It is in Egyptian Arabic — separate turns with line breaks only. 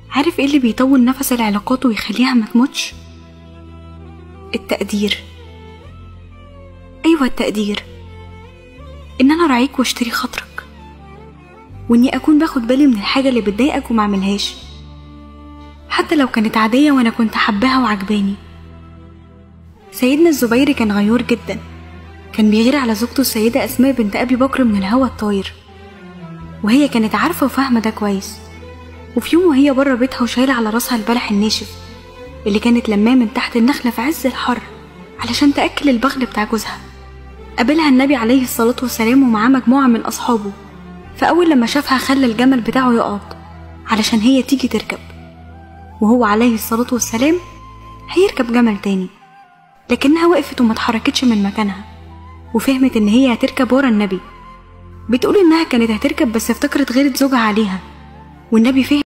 عارف ايه اللي بيطول نفس العلاقات ويخليها ما تموتش التقدير ايوه التقدير ان انا اراعيك واشتري خاطرك واني اكون باخد بالي من الحاجه اللي بتضايقك وما اعملهاش حتى لو كانت عاديه وانا كنت حباها وعجباني سيدنا الزبير كان غيور جدا كان بيغير على زوجته السيدة أسماء بنت أبي بكر من الهوى الطاير وهي كانت عارفة وفاهمة ده كويس وفي يوم وهي بره بيتها وشايلة على راسها البلح الناشف اللي كانت لماه من تحت النخلة في عز الحر علشان تأكل البغل بتاع جوزها قابلها النبي عليه الصلاة والسلام ومعاه مجموعة من أصحابه فأول لما شافها خلى الجمل بتاعه يقعد علشان هي تيجي تركب وهو عليه الصلاة والسلام هيركب جمل تاني لكنها وقفت وما اتحركتش من مكانها وفهمت ان هي هتركب ورا النبي بتقول انها كانت هتركب بس افتكرت غيرة زوجها عليها والنبي فهم